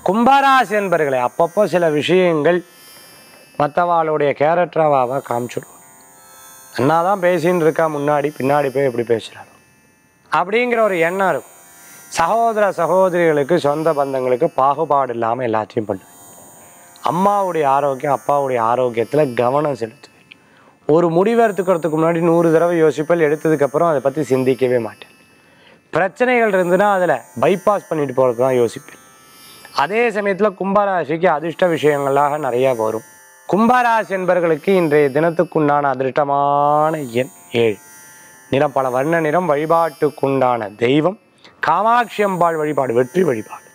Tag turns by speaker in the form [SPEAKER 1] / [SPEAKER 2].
[SPEAKER 1] கும்பராசி என்பர்களே அப்பப்போ சில விஷயங்கள் மற்றவாளுடைய கேரக்டராவாக காமிச்சிடும் அண்ணா தான் பேசின்னு இருக்கா முன்னாடி பின்னாடி போய் எப்படி பேசுகிறாரோ அப்படிங்கிற ஒரு எண்ணம் இருக்கும் சகோதர சகோதரிகளுக்கு சொந்த பந்தங்களுக்கு பாகுபாடு இல்லாமல் எல்லாத்தையும் பண்ணுவேன் அம்மாவுடைய ஆரோக்கியம் அப்பாவுடைய ஆரோக்கியத்தில் கவனம் செலுத்துவேன் ஒரு முடிவு எடுத்துக்கிறதுக்கு முன்னாடி நூறு தடவை யோசிப்பல் எடுத்ததுக்கப்புறம் அதை பற்றி சிந்திக்கவே மாட்டேன் பிரச்சனைகள் இருந்துன்னா அதில் பைபாஸ் பண்ணிட்டு போகிறது தான் யோசிப்பேன் அதே சமயத்தில் கும்பராசிக்கு அதிர்ஷ்ட விஷயங்களாக நிறையா வரும் கும்பராசி என்பவர்களுக்கு இன்றைய தினத்துக்குண்டான அதிர்ஷ்டமான எண் ஏழு நிறம் பல வர்ண நிறம் வழிபாட்டுக்குண்டான தெய்வம் காமாட்சி அம்பாள் வழிபாடு வெற்றி வழிபாடு